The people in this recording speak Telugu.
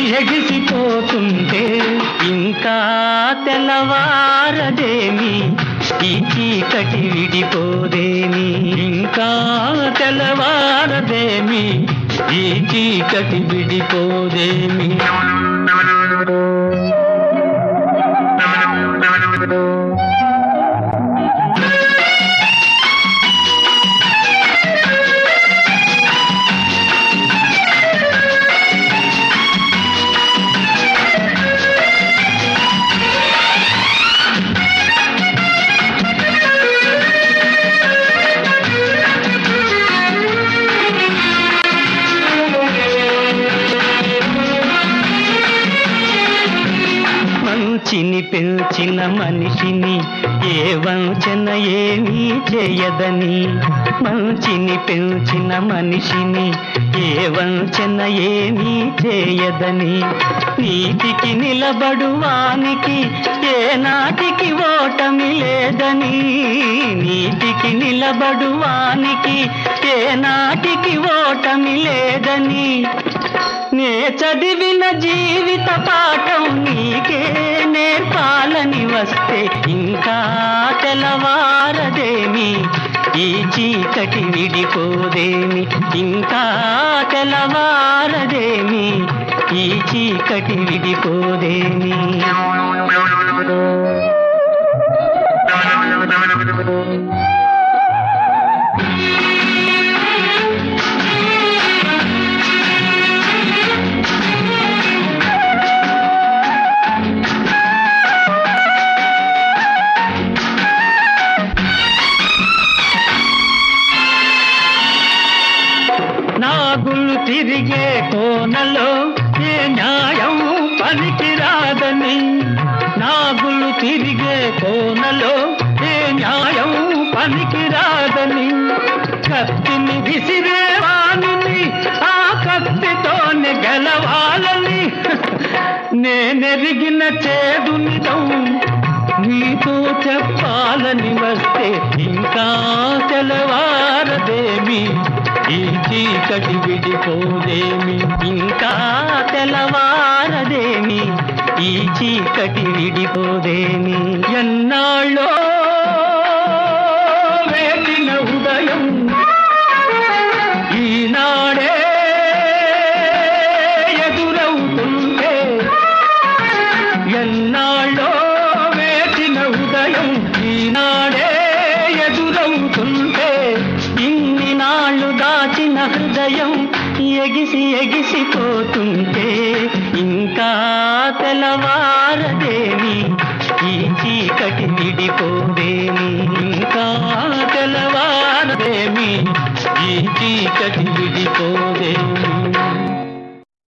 ఎగిసిపోతుంటే ఇంకా తెల్లవారదేమి ఈ చీకటి విడిపోదేమి ఇంకా తెల్లవారదేమి ఈ చీకటి విడిపోదేమి మంచిని పెంచిన మనిషిని ఏ వంచన ఏమీ చేయదని మంచిని పెంచిన మనిషిని ఏ వంచన ఏమీ చేయదని నీతికి నిలబడువానికి ఏ నాటికి ఓటమి లేదని నీతికి నిలబడువానికి ఏ నాటికి ఓటమి లేదని నే చదివిన జీవిత పాఠం నీకే నేర్పాలని వస్తే ఇంకా తెల్లవారదేమి ఈ చీకటి విడిపోదేమి ఇంకా తెల్లవారదేమి ఈ చీకటి విడిపోదేమి నాగులు తిరిగే కోనలో ఏ న్యాయం పనికిరాదని నాగులు తిరిగే కోనలో ఏ న్యాయం పనికిరాదని కత్తిని విసిరే వాణిని ఆ కత్తితోనే గెలవాలని నేనెరిగిన చేదు నిజం నీతో చెప్పాలని వస్తే ఇంకా తెలవారదేమి ఈ చీకటి విడిపోదేమి ఇంకా తెలవారదేమి ఈ చీకటి విడిపోదేమి ఎన్నాళ్ళో వేటిన ఉదయం ఈనాడే ఎదురవుతుంటే ఎన్నాళ్ళో వేచిన ఉదయం ఈనాడే ఎదురవుతుంటే ఇన్ని నాళ్ళు దాచిన హృదయం ఎగిసి ఎగిసిపోతుంటే ఇంకా తెల్లవారదేమి ఈ చీకటి విడిపోదేమి ఇంకా తెల్లవారదేమి ఈ చీకటి విడిపోదేమి